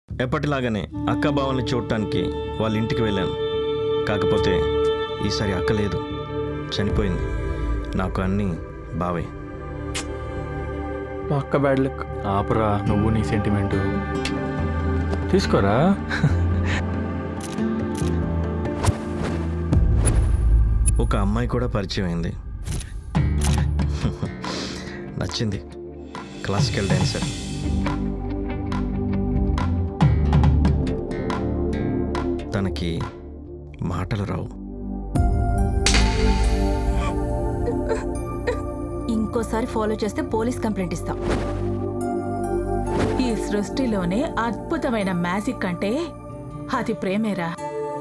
ఎప్పటిలాగానే అక్క బావల్ని చూడటానికి వాళ్ళ ఇంటికి వెళ్ళాను కాకపోతే ఈసారి అక్క లేదు చనిపోయింది నాకు అన్నీ బావే మా అక్క బ్యాడ్ లక్ ఆపురా నువ్వు నీ సెంటిమెంట్ తీసుకోరా ఒక అమ్మాయి కూడా పరిచయం అయింది నచ్చింది క్లాసికల్ డాన్సర్ తనకి మాటలు రావు ఇంకోసారి ఫాలో చేస్తే పోలీస్ కంప్లైంట్ ఇస్తాం ఈ సృష్టిలోనే అద్భుతమైన మ్యాజిక్ అంటే అది ప్రేమేరా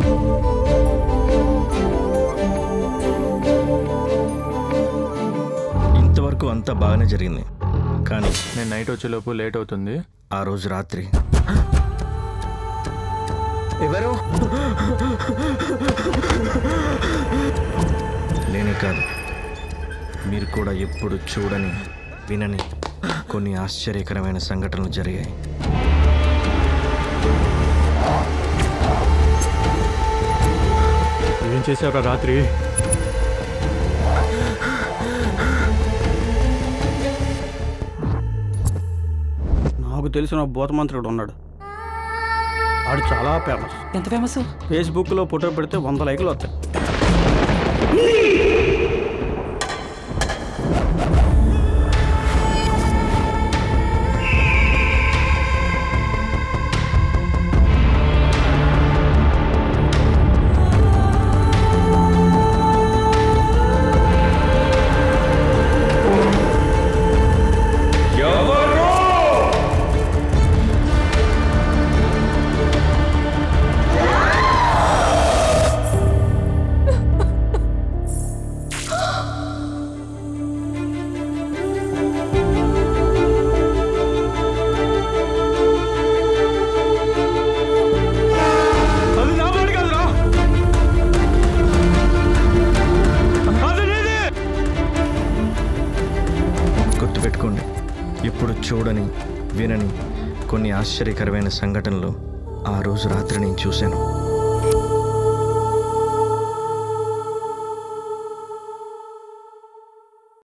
ఇంతవరకు అంతా బాగానే జరిగింది కానీ నేను నైట్ వచ్చేలోపు లేట్ అవుతుంది ఆ రోజు రాత్రి ఎవరు నేనే కాదు మీరు కూడా ఎప్పుడు చూడని వినని కొన్ని ఆశ్చర్యకరమైన సంఘటనలు జరిగాయి ఏం చేసావురా రాత్రి నాకు తెలిసిన భూతమంత్రుడు ఉన్నాడు ఆడు చాలా ఫేమస్ ఎంత ఫేమస్ ఫేస్బుక్లో ఫోటో పెడితే వంద లైకులు వస్తాయి అది నా మాట కాదురా అది నీది గుర్తుపెట్టుకోండి ఇప్పుడు చూడని వినని కొన్ని ఆశ్చర్యకరమైన సంఘటనలు ఆ రోజు రాత్రి నేను చూశాను